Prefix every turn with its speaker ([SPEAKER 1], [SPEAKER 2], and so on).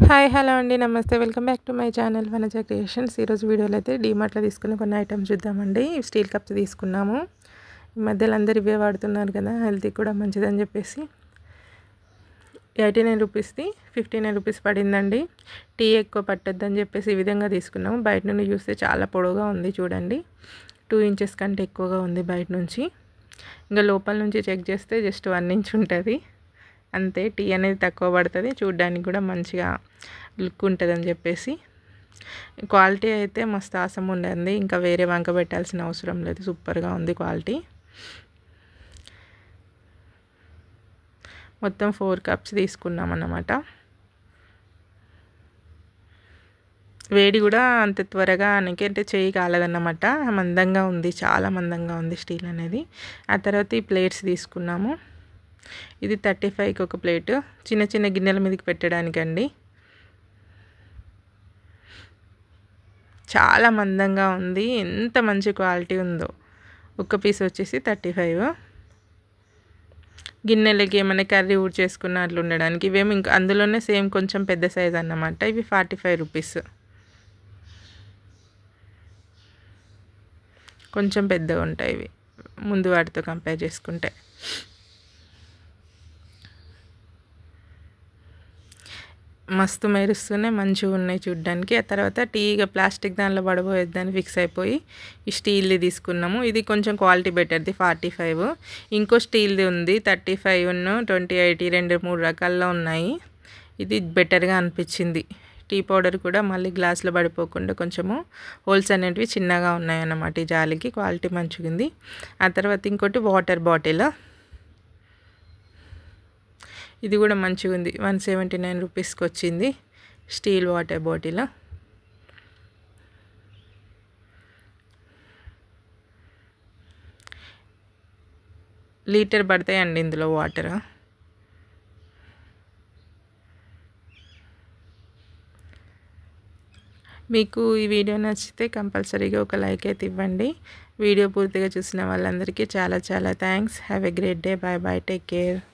[SPEAKER 1] hi hello అండి నమస్తే welcome back to my channel Vanaja creations ఈరోజు వీడియోలో అయితే డీమార్ట్లో తీసుకున్న కొన్ని ఐటమ్స్ చూద్దామండి స్టీల్ కప్స్ తీసుకున్నాము ఈ మధ్యలో అందరు ఇవే వాడుతున్నారు కదా హెల్తీ కూడా మంచిదని చెప్పేసి ఎయిటీ నైన్ రూపీస్ది ఫిఫ్టీ నైన్ రూపీస్ పడిందండి టీ ఎక్కువ పట్టద్దని చెప్పేసి ఈ విధంగా తీసుకున్నాము బయట నుండి చూస్తే చాలా పొడవుగా ఉంది చూడండి టూ ఇంచెస్ కంటే ఎక్కువగా ఉంది బయట నుంచి ఇంకా లోపల నుంచి చెక్ చేస్తే జస్ట్ వన్ ఇంచ్ ఉంటుంది అంతే టీ అనేది తక్కువ పడుతుంది చూడ్డానికి కూడా మంచిగా లుక్ ఉంటుందని చెప్పేసి క్వాలిటీ అయితే మస్తు ఆసం ఉండింది ఇంకా వేరే వంక పెట్టాల్సిన అవసరం లేదు సూపర్గా ఉంది క్వాలిటీ మొత్తం ఫోర్ కప్స్ తీసుకున్నాం అన్నమాట వేడి కూడా అంత త్వరగా అంటే చేయి కాలేదన్నమాట మందంగా ఉంది చాలా మందంగా ఉంది స్టీల్ అనేది ఆ తర్వాత ఈ ప్లేట్స్ తీసుకున్నాము ఇది థర్టీ ఫైవ్కి ఒక ప్లేట్ చిన్న చిన్న గిన్నెల మీదకి పెట్టడానికండి చాలా మందంగా ఉంది ఎంత మంచి క్వాలిటీ ఉందో ఒక పీస్ వచ్చేసి థర్టీ ఫైవ్ గిన్నెలకి ఏమైనా కర్రీ ఊడ్ చేసుకున్న అట్లా ఉండడానికి ఇవేమి ఇంకా అందులోనే సేమ్ కొంచెం పెద్ద సైజ్ అన్నమాట ఇవి ఫార్టీ ఫైవ్ రూపీస్ కొంచెం పెద్దగా ఉంటాయి ఇవి ముందు వాటితో కంపేర్ చేసుకుంటే మస్తు మెరుస్తూనే మంచిగా ఉన్నాయి చూడ్డానికి ఆ తర్వాత టీగా ప్లాస్టిక్ దానిలో పడబోయేద్దని ఫిక్స్ అయిపోయి ఈ స్టీల్ది తీసుకున్నాము ఇది కొంచెం క్వాలిటీ బెటర్ది ఫార్టీ ఫైవ్ ఇంకో స్టీల్ది ఉంది థర్టీ ఫైవ్ ట్వంటీ ఎయిటీ రెండు మూడు రకాల్లో ఉన్నాయి ఇది బెటర్గా అనిపించింది టీ పౌడర్ కూడా మళ్ళీ గ్లాస్లో పడిపోకుండా కొంచెము హోల్స్ అనేటివి చిన్నగా ఉన్నాయన్నమాట ఈ జాలికి క్వాలిటీ మంచిగా ఉంది ఆ తర్వాత ఇంకోటి వాటర్ బాటిల్ ఇది కూడా మంచిగా ఉంది వన్ సెవెంటీ నైన్ రూపీస్కి వచ్చింది స్టీల్ వాటర్ బాటిల్ లీటర్ పడతాయండి ఇందులో వాటర్ మీకు ఈ వీడియో నచ్చితే కంపల్సరీగా ఒక లైక్ అయితే ఇవ్వండి వీడియో పూర్తిగా చూసిన వాళ్ళందరికీ చాలా చాలా thanks have a great day bye bye take care